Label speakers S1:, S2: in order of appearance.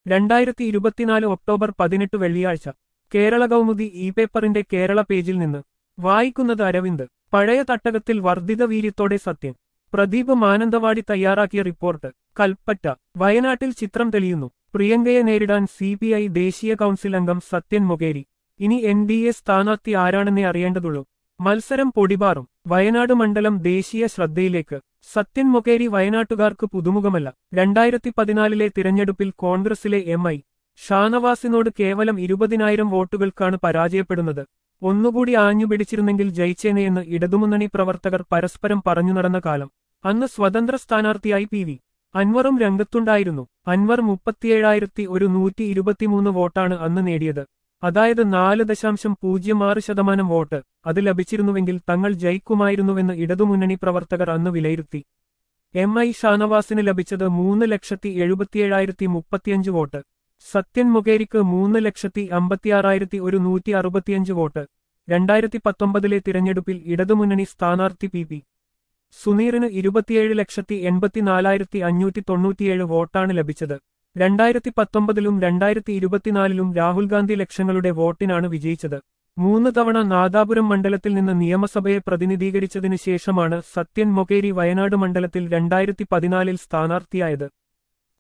S1: രണ്ടായിരത്തി ഇരുപത്തിനാല് ഒക്ടോബർ പതിനെട്ട് വെള്ളിയാഴ്ച കേരള കൗമുദി ഇ പേപ്പറിന്റെ കേരള പേജിൽ നിന്ന് വായിക്കുന്നത് അരവിന്ദ് പഴയ തട്ടകത്തിൽ വർദ്ധിത വീര്യത്തോടെ സത്യൻ പ്രദീപ് മാനന്തവാടി തയ്യാറാക്കിയ റിപ്പോർട്ട് കൽപ്പറ്റ വയനാട്ടിൽ ചിത്രം തെളിയുന്നു പ്രിയങ്കയെ നേരിടാൻ സി പി ഐ ദേശീയ കൗൺസിൽ അംഗം സത്യൻ മൊകേരി ഇനി എൻ ഡി എ സ്ഥാനാർത്ഥി ആരാണെന്നേ അറിയേണ്ടതുള്ളൂ മത്സരം പൊടിപാറും വയനാട് മണ്ഡലം ദേശീയ ശ്രദ്ധയിലേക്ക് സത്യൻ മൊകേരി വയനാട്ടുകാർക്ക് പുതുമുഖമല്ല രണ്ടായിരത്തി പതിനാലിലെ തിരഞ്ഞെടുപ്പിൽ കോൺഗ്രസിലെ എം ഐ ഷാനവാസിനോട് കേവലം ഇരുപതിനായിരം വോട്ടുകൾക്കാണ് പരാജയപ്പെടുന്നത് ഒന്നുകൂടി ആഞ്ഞുപിടിച്ചിരുന്നെങ്കിൽ ജയിച്ചേനെയെന്ന് ഇടതുമുന്നണി പ്രവർത്തകർ പരസ്പരം പറഞ്ഞു നടന്ന കാലം അന്ന് സ്വതന്ത്ര സ്ഥാനാർത്ഥിയായി പി വി അൻവറും രംഗത്തുണ്ടായിരുന്നു അൻവർ മുപ്പത്തിയേഴായിരത്തി ഒരു നൂറ്റി ഇരുപത്തിമൂന്ന് വോട്ടാണ് അന്ന് നേടിയത് അതായത് നാല് ദശാംശം പൂജ്യം ആറ് ശതമാനം വോട്ട് അത് ലഭിച്ചിരുന്നുവെങ്കിൽ തങ്ങൾ ജയിക്കുമായിരുന്നുവെന്ന് ഇടതുമുന്നണി പ്രവർത്തകർ അന്ന് വിലയിരുത്തി എം ഐ ഷാനവാസിന് ലഭിച്ചത് മൂന്ന് ലക്ഷത്തി എഴുപത്തിയേഴായിരത്തി മുപ്പത്തിയഞ്ച് വോട്ട് സത്യൻ മൊകേരിക്ക് മൂന്ന് ലക്ഷത്തി അമ്പത്തിയാറായിരത്തി ഒരു നൂറ്റി അറുപത്തിയഞ്ച് വോട്ട് രണ്ടായിരത്തി പത്തൊമ്പതിലെ തിരഞ്ഞെടുപ്പിൽ ഇടതുമുന്നണി സ്ഥാനാർത്ഥി പി പി സുനീറിന് ഇരുപത്തിയേഴ് ലക്ഷത്തി എൺപത്തിനാലായിരത്തി അഞ്ഞൂറ്റി തൊണ്ണൂറ്റിയേഴ് വോട്ടാണ് ലഭിച്ചത് രണ്ടായിരത്തി പത്തൊമ്പതിലും രണ്ടായിരത്തി ഇരുപത്തിനാലിലും രാഹുൽ ഗാന്ധി ലക്ഷങ്ങളുടെ വോട്ടിനാണ് വിജയിച്ചത് മൂന്ന് തവണ നാദാപുരം മണ്ഡലത്തിൽ നിന്ന് നിയമസഭയെ പ്രതിനിധീകരിച്ചതിനു ശേഷമാണ് സത്യൻ മൊകേരി വയനാട് മണ്ഡലത്തിൽ രണ്ടായിരത്തി പതിനാലിൽ സ്ഥാനാർത്ഥിയായത്